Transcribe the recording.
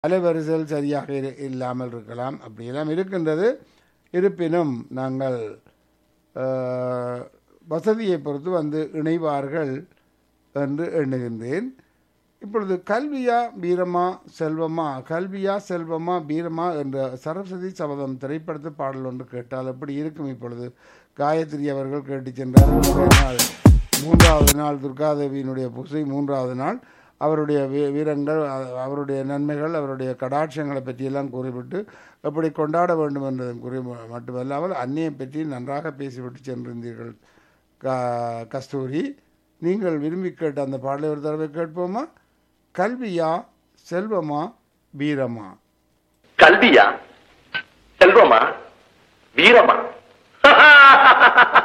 அலைவரிசல் சரியாக இரு- இல்லாமல் இருக்கலாம் அப்படியெல்லாம் இருக்கின்றது இருப்பினும் நாங்கள் அஹ், வசதியை பொறுத்து வந்து இணைவார்கள் என்று எண்ணுகின்றேன் இப்பொழுது கல்வியா வீரமா செல்வமா கல்வியா செல்வமா வீரமா என்ற சரஸ்வதி சபதம் திரைப்படத்து பாடல் ஒன்று கேட்டால் எப்படி இருக்கும் இப்பொழுது காயத்ரி அவர்கள் கேட்டு சென்றார் இன்றைய நாள் மூன்றாவது நாள் துர்காதேவியினுடைய பூசை மூன்றாவது நாள் அவருடைய வீ- வீரங்கள் அ- அவருடைய நன்மைகள் அவருடைய கடாட்சங்களை பற்றியெல்லாம் கூறிவிட்டு எப்படி கொண்டாட வேண்டும் என்பதும் கூறி ம- மட்டுமல்லாமல் அன்னையை பற்றி நன்றாக பேசிவிட்டு சென்றிருந்தீர்கள் க- கஸ்தூரி நீங்கள் விரும்பி கேட்ட அந்த பாடலை ஒரு தடவை கேட்போமா கல்வியா செல்வமா வீரமா கல்வியா செல்வமா வீரமா